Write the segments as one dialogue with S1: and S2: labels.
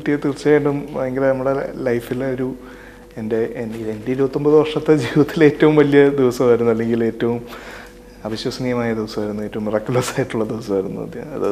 S1: കിട്ടിയത് തീർച്ചയായിട്ടും ഭയങ്കര നമ്മുടെ ലൈഫിലെ ഒരു എൻ്റെ എൻ്റെ എൻ്റെ ഇരുപത്തൊമ്പത് വർഷത്തെ ജീവിതത്തിലെ ഏറ്റവും വലിയ ദിവസമായിരുന്നു അല്ലെങ്കിൽ ഏറ്റവും അവിശ്വസനീയമായ ദിവസമായിരുന്നു ഏറ്റവും മിറക്കുലസ് ആയിട്ടുള്ള ദിവസമായിരുന്നു അത് അത്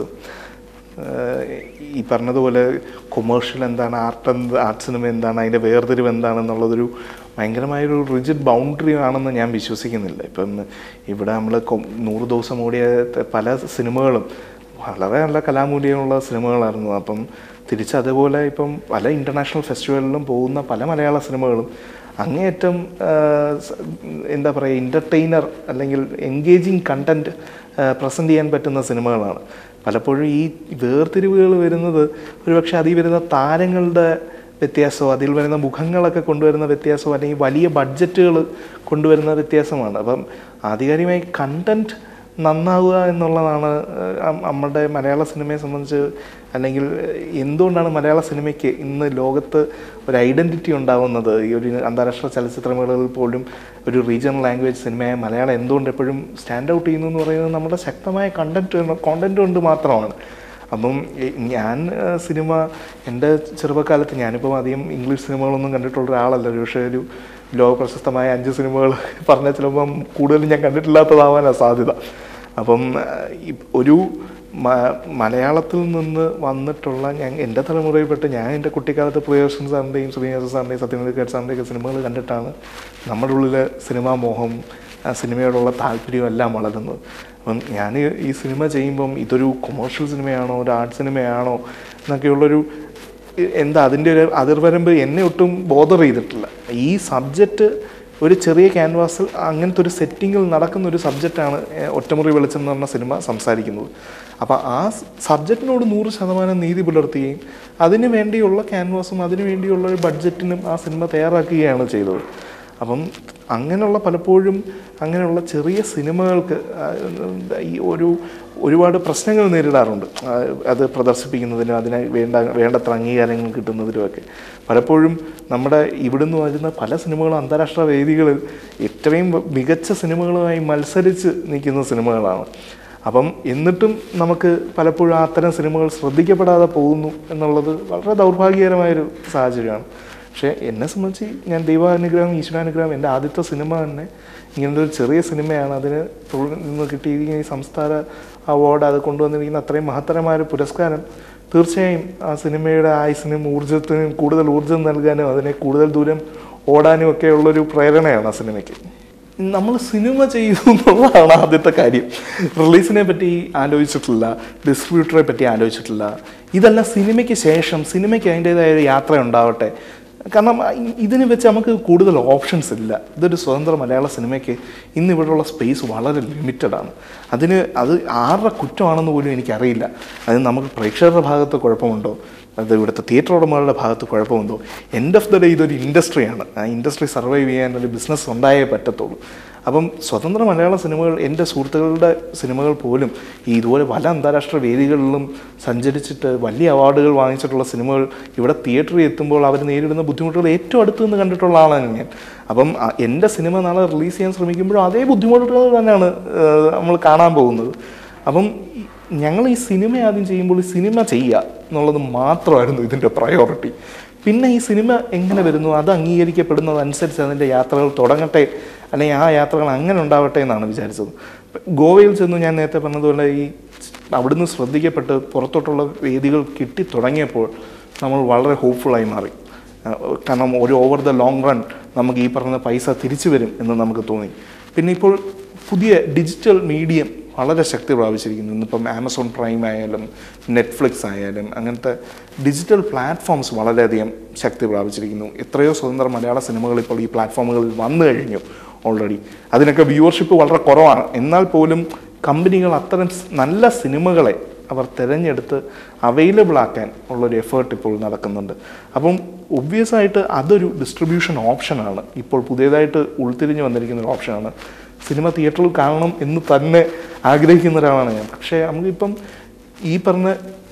S1: ആഹ് ഈ പറഞ്ഞതുപോലെ കൊമേഴ്ഷ്യൽ എന്താണ് ആർട്ട് എന്ത് ആർട്ട് സിനിമ എന്താണ് അതിൻ്റെ വേർതിരിവ് എന്താണെന്നുള്ളതൊരു ഭയങ്കരമായൊരു റിജിഡ് ബൗണ്ടറി ആണെന്ന് ഞാൻ വിശ്വസിക്കുന്നില്ല ഇപ്പം ഇവിടെ നമ്മൾ നൂറ് ദിവസം ഓടിയ ത- പല സിനിമകളും വളരെ നല്ല കലാമൂല്യമുള്ള സിനിമകളായിരുന്നു അപ്പം തിരിച്ച് അതേപോലെ ഇപ്പം പല ഇൻ്റർനാഷണൽ ഫെസ്റ്റിവലിലും പോകുന്ന പല മലയാള സിനിമകളും അങ്ങേയറ്റം ആഹ് സ- എന്താ പറയുക എൻ്റർടൈനർ അല്ലെങ്കിൽ എൻഗേജിങ് കണ്ടൻറ്റ് പ്രസൻറ്റ് ചെയ്യാൻ പറ്റുന്ന സിനിമകളാണ് പലപ്പോഴും ഈ വേർതിരിവുകൾ വരുന്നത് ഒരുപക്ഷെ അതിൽ വരുന്ന താരങ്ങളുടെ വ്യത്യാസമോ അതിൽ വരുന്ന മുഖങ്ങളൊക്കെ കൊണ്ടുവരുന്ന വ്യത്യാസമോ അല്ലെങ്കിൽ വലിയ ബഡ്ജറ്റുകൾ കൊണ്ടുവരുന്ന വ്യത്യാസമാണ് അപ്പം ആധികാരികമായി കണ്ടൻറ്റ് നന്നാവുക എന്നുള്ളതാണ് ഏഹ്, അം- നമ്മുടെ മലയാള സിനിമയെ സംബന്ധിച്ച് അല്ലെങ്കിൽ എന്തുകൊണ്ടാണ് മലയാള സിനിമയ്ക്ക് ഇന്ന് ലോകത്ത് ഒരു ഐഡൻറ്റിറ്റി ഉണ്ടാവുന്നത് ഈ ഒരു അന്താരാഷ്ട്ര ചലച്ചിത്രമേളകളിൽ പോലും ഒരു റീജിയണൽ ലാംഗ്വേജ് സിനിമയായ മലയാളം എന്തുകൊണ്ട് എപ്പോഴും സ്റ്റാൻഡ് ഔട്ട് ചെയ്യുന്നു എന്ന് പറയുന്നത് നമ്മുടെ ശക്തമായ കണ്ടന്റ് കോണ്ടന്റ് കൊണ്ട് മാത്രമാണ് അപ്പം ഈ ഞാൻ ആ, സിനിമ എൻ്റെ ചെറുപ്പകാലത്ത് ഞാനിപ്പം അധികം ഇംഗ്ലീഷ് സിനിമകളൊന്നും കണ്ടിട്ടുള്ള ഒരാളല്ല ഒരു പക്ഷേ ഒരു ലോക പ്രശസ്തമായ അഞ്ച് സിനിമകൾ പറഞ്ഞാൽ ചിലപ്പം കൂടുതലും ഞാൻ കണ്ടിട്ടില്ലാത്തതാവാനാണ് സാധ്യത അപ്പം ആ, ഈ ഒരു മ- മലയാളത്തിൽ നിന്ന് വന്നിട്ടുള്ള ഞാൻ എൻ്റെ തലമുറയിൽപ്പെട്ട് ഞാൻ എൻ്റെ കുട്ടിക്കാലത്ത് പ്രിയദർശൻ സാറിൻ്റെയും ശ്രീനിവാസ സാറിൻ്റെയും സത്യനന്ദിക്കാട് സാറിൻ്റെയൊക്കെ സിനിമകൾ കണ്ടിട്ടാണ് നമ്മുടെ ഉള്ളിലെ സിനിമാ മോഹം ആ സിനിമയോടുള്ള താല്പര്യവും എല്ലാം വളരുന്നത് അപ്പം ഞാൻ ഈ സിനിമ ചെയ്യുമ്പം ഇതൊരു കൊമേഴ്ഷ്യൽ സിനിമയാണോ ഒരു ആർട്ട് സിനിമയാണോ എന്നൊക്കെയുള്ളൊരു ഇ- എന്താ അതിൻ്റെ ഒരു അതിർവരമ്പ് എന്നെ ഒട്ടും ബോധർ ചെയ്തിട്ടില്ല ഈ സബ്ജക്റ്റ് ഒരു ചെറിയ ക്യാൻവാസിൽ അങ്ങനത്തെ ഒരു സെറ്റിങ്ങിൽ നടക്കുന്ന ഒരു സബ്ജക്റ്റാണ് ഒറ്റമുറി വെളിച്ചം എന്ന് പറഞ്ഞ സിനിമ സംസാരിക്കുന്നത് അപ്പോൾ ആ സബ്ജക്റ്റിനോട് നൂറ് ശതമാനം നീതി പുലർത്തുകയും അതിന് വേണ്ടിയുള്ള ക്യാൻവാസും അതിന് വേണ്ടിയുള്ള ഒരു ബഡ്ജറ്റിനും ആ സിനിമ തയ്യാറാക്കുകയാണ് ചെയ്തത് അപ്പം അങ്ങനെയുള്ള പലപ്പോഴും അങ്ങനെയുള്ള ചെറിയ സിനിമകൾക്ക് ആ, ഈ ഒരു ഒരുപാട് പ്രശ്നങ്ങൾ നേരിടാറുണ്ട് ആ, അത് പ്രദർശിപ്പിക്കുന്നതിനും അതിന് വേണ്ട വേണ്ടത്ര അംഗീകാരങ്ങൾ കിട്ടുന്നതിനുമൊക്കെ പലപ്പോഴും നമ്മുടെ ഇവിടുന്ന് വരുന്ന പല സിനിമകളും അന്താരാഷ്ട്ര വേദികളിൽ ഏറ്റവും മികച്ച സിനിമകളുമായി മത്സരിച്ച് നിൽക്കുന്ന സിനിമകളാണ് അപ്പം എന്നിട്ടും നമുക്ക് പലപ്പോഴും അത്തരം സിനിമകൾ ശ്രദ്ധിക്കപ്പെടാതെ പോകുന്നു എന്നുള്ളത് വളരെ ദൗർഭാഗ്യകരമായൊരു സാഹചര്യമാണ് പക്ഷേ എന്നെ സംബന്ധിച്ച് ഞാൻ ദൈവാനുഗ്രഹം ഈശ്വരാനുഗ്രഹം എൻ്റെ ആദ്യത്തെ സിനിമ തന്നെ ഇങ്ങനത്തെ ഒരു ചെറിയ സിനിമയാണ് അതിന് തൊഴിൽ നിന്ന് കിട്ടിയിരിക്കുന്ന ഈ സംസ്ഥാന അവാർഡ് അത് കൊണ്ടുവന്നിരിക്കുന്ന അത്രയും മഹത്തരമായ ഒരു പുരസ്കാരം തീർച്ചയായും ആ സിനിമയുടെ ആയുസിനും ഊർജ്ജത്തിനും കൂടുതൽ ഊർജ്ജം നൽകാനും അതിനെ കൂടുതൽ ദൂരം ഓടാനും ഒക്കെ ഉള്ളൊരു പ്രേരണയാണ് ആ സിനിമയ്ക്ക് നമ്മൾ സിനിമ ചെയ്തു എന്നുള്ളതാണ് ആദ്യത്തെ കാര്യം റിലീസിനെ പറ്റി ആലോചിച്ചിട്ടില്ല ഡിസ്ട്രിബ്യൂട്ടറെ പറ്റി ആലോചിച്ചിട്ടില്ല ഇതെല്ലാം സിനിമയ്ക്ക് ശേഷം സിനിമയ്ക്ക് അതിൻ്റെതായ ഒരു യാത്ര ഉണ്ടാവട്ടെ കാരണം ഇ- ഇതിന് വെച്ച് നമുക്ക് കൂടുതൽ ഓപ്ഷൻസ് ഇല്ല ഇതൊരു സ്വതന്ത്ര മലയാള സിനിമയ്ക്ക് ഇന്ന് ഇവിടെയുള്ള സ്പേസ് വളരെ ലിമിറ്റഡ് ആണ് അതിന് അത് ആരുടെ കുറ്റമാണെന്ന് പോലും എനിക്കറിയില്ല അത് നമുക്ക് പ്രേക്ഷകരുടെ ഭാഗത്ത് കുഴപ്പമുണ്ടോ അത് ഇവിടുത്തെ തിയേറ്റർ ഉടമകളുടെ ഭാഗത്ത് കുഴപ്പമുണ്ടോ എൻഡ് ഓഫ് ദ ഡേ ഇതൊരു ഇൻഡസ്ട്രിയാണ് ആ ഇൻഡസ്ട്രി സർവൈവ് ചെയ്യാൻ ഒരു ബിസിനസ് ഉണ്ടായേ പറ്റത്തുള്ളൂ അപ്പം സ്വതന്ത്ര മലയാള സിനിമകൾ എൻ്റെ സുഹൃത്തുക്കളുടെ സിനിമകൾ പോലും ഈ ഇതുപോലെ പല അന്താരാഷ്ട്ര വേദികളിലും സഞ്ചരിച്ചിട്ട് വലിയ അവാർഡുകൾ വാങ്ങിച്ചിട്ടുള്ള സിനിമകൾ ഇവിടെ തിയേറ്ററിൽ എത്തുമ്പോൾ അവർ നേരിടുന്ന ബുദ്ധിമുട്ടുകൾ ഏറ്റവും അടുത്ത് നിന്ന് കണ്ടിട്ടുള്ള ആളാണ് ഞാൻ അപ്പം ആ, എൻ്റെ സിനിമ നാളെ റിലീസ് ചെയ്യാൻ ശ്രമിക്കുമ്പോഴും അതേ ബുദ്ധിമുട്ടുകൾ തന്നെയാണ് ഏഹ്, നമ്മൾ കാണാൻ പോകുന്നത് അപ്പം ഈ- ഞങ്ങൾ ഈ സിനിമ ആദ്യം ചെയ്യുമ്പോൾ ഈ സിനിമ ചെയ്യുക എന്നുള്ളത് മാത്രമായിരുന്നു ഇതിൻ്റെ പ്രയോറിറ്റി പിന്നെ ഈ സിനിമ എങ്ങനെ വരുന്നു അത് അംഗീകരിക്കപ്പെടുന്നതനുസരിച്ച് അതിൻ്റെ യാത്രകൾ തുടങ്ങട്ടെ അല്ലെങ്കിൽ ആ യാത്രകൾ അങ്ങനെ ഉണ്ടാവട്ടെ എന്നാണ് വിചാരിച്ചത് ഗോവയിൽ ചെന്ന് ഞാൻ നേരത്തെ പറഞ്ഞതുപോലെ ഈ അവിടുന്ന് ശ്രദ്ധിക്കപ്പെട്ട് പുറത്തോട്ടുള്ള വേദികൾ കിട്ടി തുടങ്ങിയപ്പോൾ നമ്മൾ വളരെ ഹോപ്പ്ഫുള്ളായി മാറി ആ, കാരണം ഒരു ഓവർ ദ ലോങ് റൺ നമുക്ക് ഈ പറഞ്ഞ പൈസ തിരിച്ചു വരും എന്ന് നമുക്ക് തോന്നി പിന്നെ ഇപ്പോൾ പുതിയ ഡിജിറ്റൽ മീഡിയം വളരെ ശക്തി പ്രാപിച്ചിരിക്കുന്നു ഇന്നിപ്പം ആമസോൺ പ്രൈം ആയാലും നെറ്റ്ഫ്ലിക്സ് ആയാലും അങ്ങനത്തെ ഡിജിറ്റൽ പ്ലാറ്റ്ഫോംസ് വളരെയധികം ശക്തി പ്രാപിച്ചിരിക്കുന്നു എത്രയോ സ്വതന്ത്ര മലയാള സിനിമകൾ ഇപ്പോൾ ഈ പ്ലാറ്റ്ഫോമുകളിൽ വന്നു കഴിഞ്ഞു ഓൾറെഡി അതിനൊക്കെ വ്യൂവർഷിപ്പ് വളരെ കുറവാണ് എന്നാൽ പോലും കമ്പനികൾ അത്തരം സ് നല്ല സിനിമകളെ അവർ തിരഞ്ഞെടുത്ത് അവൈലബിൾ ആക്കാൻ ഉള്ളൊരു എഫേർട്ട് ഇപ്പോൾ നടക്കുന്നുണ്ട് അപ്പം ഒബ്വിയസ് ആയിട്ട് അതൊരു ഡിസ്ട്രിബ്യൂഷൻ ഓപ്ഷനാണ് ഇപ്പോൾ പുതിയതായിട്ട് ഉൾത്തിരിഞ്ഞ് വന്നിരിക്കുന്ന ഒരു ഓപ്ഷനാണ് സിനിമ തിയേറ്ററിൽ കാണണം എന്ന് തന്നെ ആഗ്രഹിക്കുന്ന ഒരാളാണ് ഞാൻ പക്ഷേ നമുക്കിപ്പം ഈ പറഞ്ഞ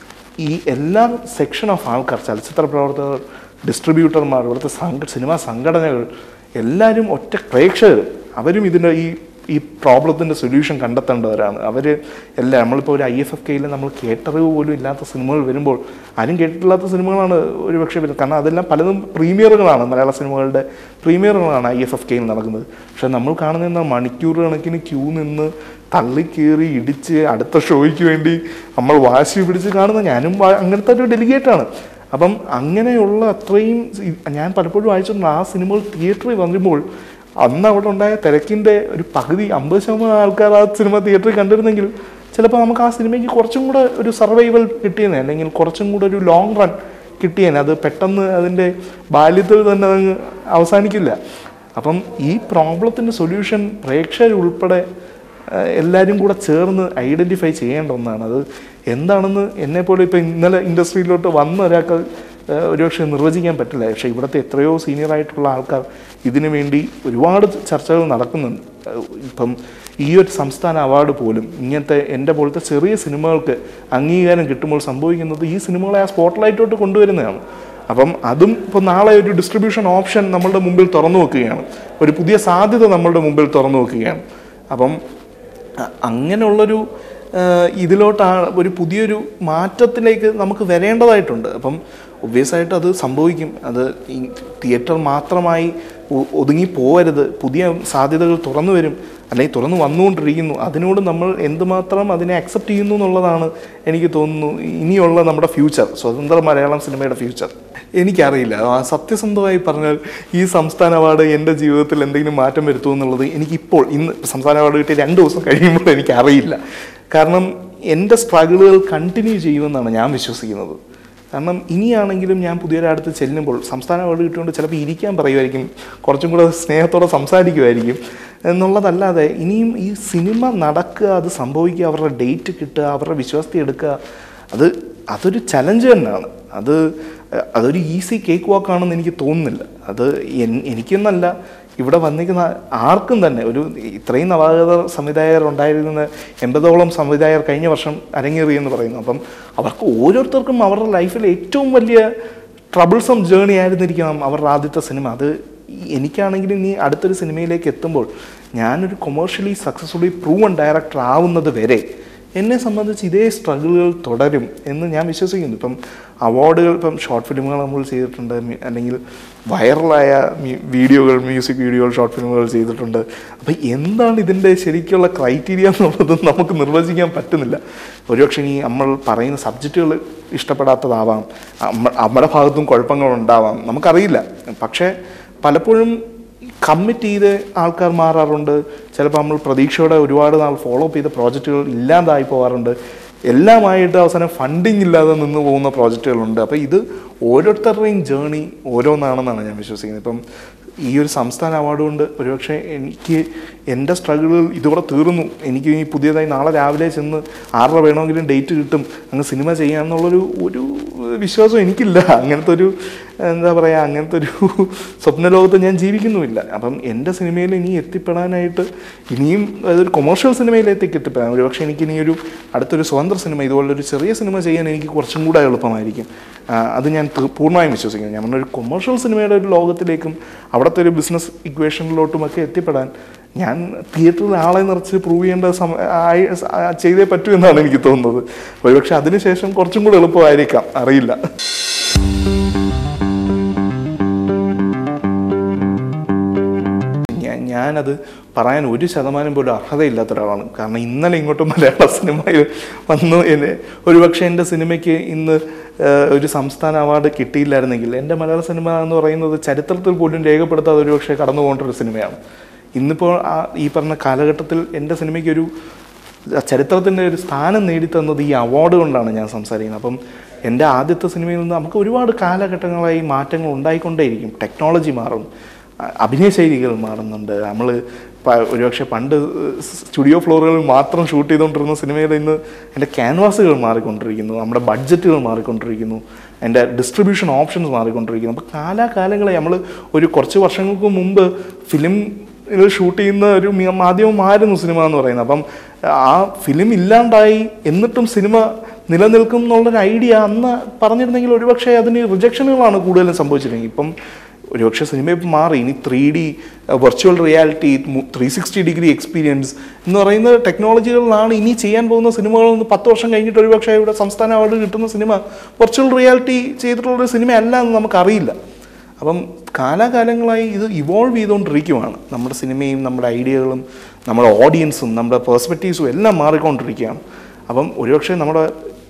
S1: ഈ എല്ലാ സെക്ഷൻ ഓഫ് ആൾക്കാർ ചലച്ചിത്ര പ്രവർത്തകർ ഡിസ്ട്രിബ്യൂട്ടർമാർ ഇവിടുത്തെ സംഘ സിനിമാ സംഘടനകൾ എല്ലാവരും ഒറ്റ പ്രേക്ഷകർ അവരും ഇതിൻ്റെ ഈ ഈ പ്രോബ്ലത്തിൻ്റെ സൊല്യൂഷൻ കണ്ടെത്തേണ്ടവരാണ് അവർ എല്ലാം നമ്മളിപ്പോൾ ഒരു ഐ എഫ് എഫ് കെയിൽ നമ്മൾ കേട്ടറിവ് പോലും ഇല്ലാത്ത സിനിമകൾ വരുമ്പോൾ ആരും കേട്ടിട്ടില്ലാത്ത സിനിമകളാണ് ഒരു പക്ഷേ വരുന്നത് കാരണം അതെല്ലാം പലതും പ്രീമിയറുകളാണ് മലയാള സിനിമകളുടെ പ്രീമിയറുകളാണ് ഐ എഫ് എഫ് കെയിൽ നടക്കുന്നത് പക്ഷേ നമ്മൾ കാണുന്ന മണിക്കൂർ കണക്കിന് ക്യൂ നിന്ന് തള്ളിക്കേറി ഇടിച്ച് അടുത്ത ഷോയ്ക്ക് വേണ്ടി നമ്മൾ വാശി പിടിച്ച് കാണുന്ന ഞാനും വാ- അങ്ങനത്തെ ഒരു ഡെലിഗേറ്റാണ് അപ്പം അങ്ങനെയുള്ള അത്രയും സി- ഞാൻ പലപ്പോഴും വായിച്ചിട്ടുണ്ട് ആ സിനിമകൾ തിയേറ്ററിൽ വരുമ്പോൾ അന്ന് അവിടെ ഉണ്ടായ തിരക്കിൻ്റെ ഒരു പകുതി അമ്പത് ശതമാനം ആൾക്കാർ ആ സിനിമ തിയേറ്ററിൽ കണ്ടിരുന്നെങ്കിൽ ചിലപ്പോൾ നമുക്ക് ആ സിനിമയ്ക്ക് കുറച്ചും കൂടെ ഒരു സർവൈവൽ കിട്ടിയേനെ അല്ലെങ്കിൽ കുറച്ചും കൂടെ ഒരു ലോങ് റൺ കിട്ടിയേനെ അത് പെട്ടെന്ന് അതിൻ്റെ ബാല്യത്തിൽ തന്നെ അതങ്ങ് അവസാനിക്കില്ല അപ്പം ഈ പ്രോബ്ലത്തിൻ്റെ സൊല്യൂഷൻ പ്രേക്ഷകരുൾപ്പെടെ ഏഹ് എല്ലാവരും കൂടെ ചേർന്ന് ഐഡൻറ്റിഫൈ ചെയ്യേണ്ട ഒന്നാണ് അത് എന്താണെന്ന് എന്നെപ്പോലെ ഇപ്പോൾ ഇന്നലെ ഇൻഡസ്ട്രിയിലോട്ട് വന്ന ഒരാൾക്ക് ഏഹ് ഒരുപക്ഷെ നിർവചിക്കാൻ പറ്റില്ല പക്ഷേ ഇവിടുത്തെ എത്രയോ സീനിയർ ആയിട്ടുള്ള ആൾക്കാർ ഇതിനു വേണ്ടി ഒരുപാട് ചർച്ചകൾ നടക്കുന്നുണ്ട് ഏഹ് ഇപ്പം ഈ ഒരു സംസ്ഥാന അവാർഡ് പോലും ഇങ്ങനത്തെ എൻ്റെ പോലത്തെ ചെറിയ സിനിമകൾക്ക് അംഗീകാരം കിട്ടുമ്പോൾ സംഭവിക്കുന്നത് ഈ സിനിമകളെ ആ സ്പോട്ട്ലൈറ്റോട്ട് കൊണ്ടുവരുന്നതാണ് അപ്പം അതും ഇപ്പോൾ നാളെ ഒരു ഡിസ്ട്രിബ്യൂഷൻ ഓപ്ഷൻ നമ്മളുടെ മുമ്പിൽ തുറന്നു വെക്കുകയാണ് ഒരു പുതിയ സാധ്യത നമ്മളുടെ മുമ്പിൽ തുറന്നു വെക്കുകയാണ് അപ്പം അ- അങ്ങനെയുള്ളൊരു ആഹ് ഇതിലോട്ടാണ് ഒരു പുതിയൊരു മാറ്റത്തിലേക്ക് നമുക്ക് വരേണ്ടതായിട്ടുണ്ട് അപ്പം ഒബ്വിയസ് ആയിട്ട് അത് സംഭവിക്കും അത് ഈ തിയേറ്റർ മാത്രമായി ഒ- ഒതുങ്ങി പോവരുത് പുതിയ സാധ്യതകൾ തുറന്നു വരും അല്ലെങ്കിൽ തുറന്നു വന്നുകൊണ്ടിരിക്കുന്നു അതിനോട് നമ്മൾ എന്തുമാത്രം അതിനെ അക്സെപ്റ്റ് ചെയ്യുന്നു എന്നുള്ളതാണ് എനിക്ക് തോന്നുന്നു ഇനിയുള്ള നമ്മുടെ ഫ്യൂച്ചർ സ്വതന്ത്ര മലയാളം സിനിമയുടെ ഫ്യൂച്ചർ എനിക്കറിയില്ല ആ സത്യസന്ധമായി പറഞ്ഞാൽ ഈ സംസ്ഥാന അവാർഡ് എൻ്റെ ജീവിതത്തിൽ എന്തെങ്കിലും മാറ്റം വരുത്തുമോ എന്നുള്ളത് എനിക്കിപ്പോൾ ഇന്ന് സംസ്ഥാന അവാർഡ് കിട്ടിയ രണ്ട് ദിവസം കഴിയുമ്പോൾ എനിക്കറിയില്ല കാരണം എൻ്റെ സ്ട്രഗിളുകൾ കണ്ടിന്യൂ ചെയ്യുമെന്നാണ് ഞാൻ വിശ്വസിക്കുന്നത് കാരണം ഇനിയാണെങ്കിലും ഞാൻ പുതിയൊരാടുത്ത് ചെല്ലുമ്പോൾ സംസ്ഥാന അവാർഡ് കിട്ടിയോണ്ട് ചിലപ്പോൾ ഇരിക്കാൻ പറയുമായിരിക്കും കുറച്ചും കൂടെ സ്നേഹത്തോടെ സംസാരിക്കുമായിരിക്കും എന്നുള്ളതല്ലാതെ ഇനിയും ഈ സിനിമ നടക്കുക അത് സംഭവിക്കുക അവരുടെ ഡേറ്റ് കിട്ടുക അവരുടെ വിശ്വാസത്തെ എടുക്കുക അത് അതൊരു ചലഞ്ച് തന്നെയാണ് അത് അഹ് അതൊരു ഈസി കേക്ക് വാക്കാണെന്ന് എനിക്ക് തോന്നുന്നില്ല അത് എൻ- എനിക്കെന്നല്ല ഇവിടെ വന്നിരിക്കുന്ന ആർക്കും തന്നെ ഒരു ഇത്രയും നവാഗത സംവിധായകർ ഉണ്ടായിരുന്ന എൺപതോളം സംവിധായകർ കഴിഞ്ഞ വർഷം അരങ്ങേറി എന്ന് പറയുന്നു അപ്പം അവർക്ക് ഓരോരുത്തർക്കും അവരുടെ ലൈഫിൽ ഏറ്റവും വലിയ ട്രബിൾസം ജേണി ആയിരുന്നിരിക്കണം അവരുടെ ആദ്യത്തെ സിനിമ അത് എനിക്കാണെങ്കിൽ ഇനി അടുത്തൊരു സിനിമയിലേക്ക് എത്തുമ്പോൾ ഞാനൊരു കൊമേഴ്ഷ്യലി സക്സസ്ഫുള്ളി പ്രൂവൺ ഡയറക്ടർ ആവുന്നത് വരെ എന്നെ സംബന്ധിച്ച് ഇതേ സ്ട്രഗിളുകൾ തുടരും എന്ന് ഞാൻ വിശ്വസിക്കുന്നു ഇപ്പം അവാർഡുകൾ ഇപ്പം ഷോർട്ട് ഫിലിമുകൾ നമ്മൾ ചെയ്തിട്ടുണ്ട് മി- അല്ലെങ്കിൽ വൈറലായ മ്യൂ- വീഡിയോകൾ മ്യൂസിക് വീഡിയോകൾ ഷോർട്ട് ഫിലിമുകൾ ചെയ്തിട്ടുണ്ട് അപ്പം എന്താണ് ഇതിൻ്റെ ശരിക്കുള്ള ക്രൈറ്റീരിയ എന്നുള്ളത് നമുക്ക് നിർവചിക്കാൻ പറ്റുന്നില്ല ഒരുപക്ഷെ ഇനി നമ്മൾ പറയുന്ന സബ്ജക്റ്റുകൾ ഇഷ്ടപ്പെടാത്തതാവാം അമ്മ- നമ്മുടെ ഭാഗത്തും കുഴപ്പങ്ങളുണ്ടാവാം നമുക്കറിയില്ല പക്ഷേ പലപ്പോഴും കമ്മിറ്റ് ചെയ്ത് ആൾക്കാർ മാറാറുണ്ട് ചിലപ്പോൾ നമ്മൾ പ്രതീക്ഷയോടെ ഒരുപാട് നാൾ ഫോളോ അപ്പ് ചെയ്ത പ്രോജക്റ്റുകൾ ഇല്ലാതായി പോകാറുണ്ട് എല്ലാമായിട്ട് അവസാനം ഫണ്ടിങ് ഇല്ലാതെ നിന്ന് പോകുന്ന പ്രോജക്റ്റുകളുണ്ട് അപ്പോൾ ഇത് ഓരോരുത്തരുടെയും ജേണി ഓരോന്നാണെന്നാണ് ഞാൻ വിശ്വസിക്കുന്നത് ഇപ്പം ഈ ഒരു സംസ്ഥാന അവാർഡ് കൊണ്ട് ഒരുപക്ഷെ എനിക്ക് എൻ്റെ സ്ട്രഗിളുകൾ ഇതോടെ തീർന്നു എനിക്ക് ഇനി പുതിയതായി നാളെ രാവിലെ ചെന്ന് ആറര വേണമെങ്കിലും ഡേറ്റ് കിട്ടും അങ്ങ് സിനിമ ചെയ്യാമെന്നുള്ളൊരു ഒരു വിശ്വാസം എനിക്കില്ല അങ്ങനത്തെ ഒരു എന്താ പറയുക അങ്ങനത്തെ ഒരു സ്വപ്ന ലോകത്ത് ഞാൻ ജീവിക്കുന്നുമില്ല അപ്പം എൻ്റെ സിനിമയിൽ ഇനി എത്തിപ്പെടാനായിട്ട് ഇനിയും അതൊരു കൊമേഴ്ഷ്യൽ സിനിമയിലേക്ക് എത്തിപ്പെടാൻ ഒരു പക്ഷേ എനിക്ക് ഇനി ഒരു അടുത്തൊരു സ്വതന്ത്ര സിനിമ ഇതുപോലൊരു ചെറിയ സിനിമ ചെയ്യാൻ എനിക്ക് കുറച്ചും കൂടെ എളുപ്പമായിരിക്കും ആ, അത് ഞാൻ തീ- പൂർണ്ണമായും വിശ്വസിക്കുന്നു ഞാൻ പറഞ്ഞ ഒരു കൊമേഴ്ഷ്യൽ സിനിമയുടെ ഒരു ലോകത്തിലേക്കും അവിടുത്തെ ഒരു ബിസിനസ് ഇക്വേഷനിലോട്ടുമൊക്കെ എത്തിപ്പെടാൻ ഞാൻ തിയേറ്ററിൽ ആളെ നിറച്ച് പ്രൂവ് ചെയ്യേണ്ട സമ ആയി- ആ, ചെയ്തേ പറ്റൂ എന്നാണ് എനിക്ക് തോന്നുന്നത് ഒരുപക്ഷെ അതിനുശേഷം കുറച്ചും കൂടെ എളുപ്പമായിരിക്കാം അറിയില്ല ഞാൻ ഞാനത് പറയാൻ ഒരു ശതമാനം പോലും അർഹതയില്ലാത്ത ഒരാളാണ് കാരണം ഇന്നലെ ഇങ്ങോട്ട് മലയാള സിനിമയിൽ വന്നു എന്നെ ഒരുപക്ഷെ എൻ്റെ സിനിമയ്ക്ക് ഇന്ന് ഏഹ്, ഒരു സംസ്ഥാന അവാർഡ് കിട്ടിയില്ലായിരുന്നെങ്കിൽ എൻ്റെ മലയാള സിനിമ എന്ന് പറയുന്നത് ചരിത്രത്തിൽ പോലും രേഖപ്പെടുത്താതെ ഒരുപക്ഷെ കടന്നു പോകേണ്ട ഒരു സിനിമയാണ് ഇന്നിപ്പോൾ ആ ഈ പറഞ്ഞ കാലഘട്ടത്തിൽ എൻ്റെ സിനിമയ്ക്ക് ഒരു ചരിത്രത്തിൻ്റെ ഒരു സ്ഥാനം നേടിത്തന്നത് ഈ അവാർഡ് കൊണ്ടാണ് ഞാൻ സംസാരിക്കുന്നത് അപ്പം എൻ്റെ ആദ്യത്തെ സിനിമയിൽ നിന്ന് നമുക്ക് ഒരുപാട് കാലഘട്ടങ്ങളായി മാറ്റങ്ങൾ ഉണ്ടായിക്കൊണ്ടേയിരിക്കും ടെക്നോളജി മാറും അ- അഭിനയ ശൈലികൾ മാറുന്നുണ്ട് നമ്മൾ ഒരുപക്ഷെ പണ്ട് സ്റ്റുഡിയോ ഫ്ലോറുകളിൽ മാത്രം ഷൂട്ട് ചെയ്തുകൊണ്ടിരുന്ന സിനിമയിൽ ഇന്ന് എൻ്റെ ക്യാൻവാസുകൾ മാറിക്കൊണ്ടിരിക്കുന്നു നമ്മുടെ ബഡ്ജറ്റുകൾ മാറിക്കൊണ്ടിരിക്കുന്നു എൻ്റെ ഡിസ്ട്രിബ്യൂഷൻ ഓപ്ഷൻസ് മാറിക്കൊണ്ടിരിക്കുന്നു അപ്പോൾ കാലാകാലങ്ങളെ നമ്മൾ ഒരു കുറച്ച് വർഷങ്ങൾക്ക് മുമ്പ് ഫിലിം ഇത് ഷൂട്ട് ചെയ്യുന്ന ഒരു മി- മാധ്യമമായിരുന്നു സിനിമ എന്ന് പറയുന്നത് അപ്പം ആ ഫിലിം ഇല്ലാണ്ടായി എന്നിട്ടും സിനിമ നിലനിൽക്കും എന്നുള്ളൊരു ഐഡിയ അന്ന് പറഞ്ഞിരുന്നെങ്കിൽ ഒരുപക്ഷെ അതിന് റിജക്ഷനുകളാണ് കൂടുതലും സംഭവിച്ചിരുന്നെങ്കിൽ ഇപ്പം ഒരുപക്ഷെ സിനിമ ഇപ്പം മാറി ഇനി three D virtual reality three sixty degree experience എന്ന് പറയുന്ന ടെക്നോളജികളിലാണ് ഇനി ചെയ്യാൻ പോകുന്ന സിനിമകളൊന്ന് പത്ത് വർഷം കഴിഞ്ഞിട്ട് ഒരുപക്ഷെ ഇവിടെ സംസ്ഥാന അവാർഡ് കിട്ടുന്ന സിനിമ വെർച്വൽ റിയാലിറ്റി ചെയ്തിട്ടുള്ളൊരു സിനിമ അല്ല എന്ന് നമുക്കറിയില്ല അപ്പം കാലാകാലങ്ങളായി ഇത് ഇവോൾവ് ചെയ്തുകൊണ്ടിരിക്കുവാണ് നമ്മുടെ സിനിമയും നമ്മുടെ ഐഡിയകളും നമ്മുടെ ഓഡിയൻസും നമ്മുടെ പേഴ്സ്പെക്റ്റീവ്സും എല്ലാം മാറിക്കൊണ്ടിരിക്കുകയാണ് അപ്പം ഒരുപക്ഷെ നമ്മുടെ